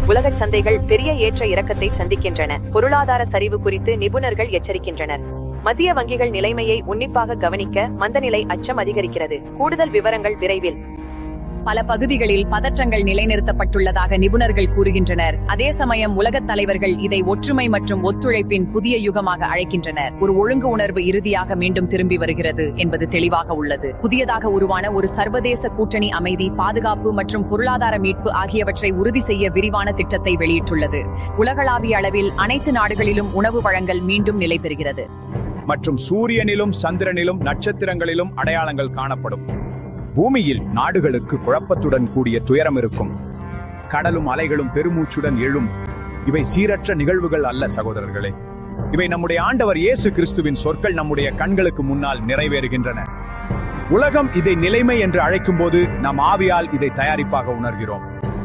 உலகச் சந்தைகள் பெரிய ஏற்ற இறக்கத்தை சந்திக்கின்றன பொருளாதார சரிவு குறித்து நிபுணர்கள் எச்சரிக்கின்றனர் மத்திய வங்கிகள் நிலைமையை உன்னிப்பாக கவனிக்க மந்தநிலை அச்சம் அதிகரிக்கிறது கூடுதல் விவரங்கள் விரைவில் பல பகுதிகளில் பதற்றங்கள் நிலைநிறுத்தப்பட்டுள்ளதாக நிபுணர்கள் கூறுகின்றனர் அதே சமயம் உலகத் தலைவர்கள் இதை ஒற்றுமை மற்றும் ஒத்துழைப்பின் புதிய யுகமாக அழைக்கின்றனர் ஒரு ஒழுங்கு உணர்வு இறுதியாக மீண்டும் திரும்பி வருகிறது என்பது தெளிவாக உள்ளது புதியதாக உருவான ஒரு சர்வதேச கூட்டணி அமைதி பாதுகாப்பு மற்றும் பொருளாதார மீட்பு ஆகியவற்றை உறுதி செய்ய விரிவான திட்டத்தை வெளியிட்டுள்ளது உலகளாவிய அளவில் அனைத்து நாடுகளிலும் உணவு வழங்கல் மீண்டும் நிலை பெறுகிறது மற்றும் சூரியனிலும் சந்திரனிலும் நட்சத்திரங்களிலும் அடையாளங்கள் காணப்படும் பூமியில் நாடுகளுக்கு குழப்பத்துடன் கூடிய துயரம் இருக்கும் கடலும் அலைகளும் பெருமூச்சுடன் எழும் இவை சீரற்ற நிகழ்வுகள் அல்ல சகோதரர்களே இவை நம்முடைய ஆண்டவர் இயேசு கிறிஸ்துவின் சொற்கள் நம்முடைய கண்களுக்கு முன்னால் நிறைவேறுகின்றன உலகம் இதை நிலைமை என்று அழைக்கும் போது நம் ஆவியால் இதை தயாரிப்பாக உணர்கிறோம்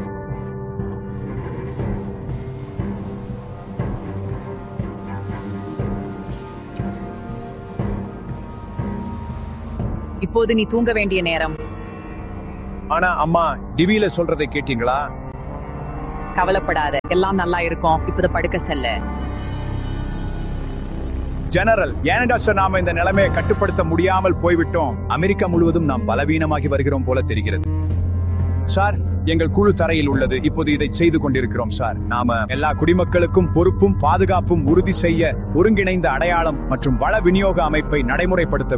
இப்போது நீ தூங்க வேண்டிய நேரம் ஆனா அம்மா டிவியில சொல்றதை கேட்டீங்களா கவலைப்படாத எல்லாம் நல்லா இருக்கும் இப்போது படுக்க செல்ல ஜெனரல் ஏனடா சார் நாம இந்த நிலைமையை கட்டுப்படுத்த முடியாமல் போய்விட்டோம் அமெரிக்கா முழுவதும் நாம் பலவீனமாகி வருகிறோம் போல தெரிகிறது சார் எங்கள் குழு தரையில் உள்ளது இப்போது இதை செய்து கொண்டிருக்கிறோம் சார் நாம எல்லா குடிமக்களுக்கும் பொறுப்பும் பாதுகாப்பும் உறுதி செய்ய ஒருங்கிணைந்த அடையாளம் மற்றும் வள விநியோக அமைப்பை நடைமுறைப்படுத்த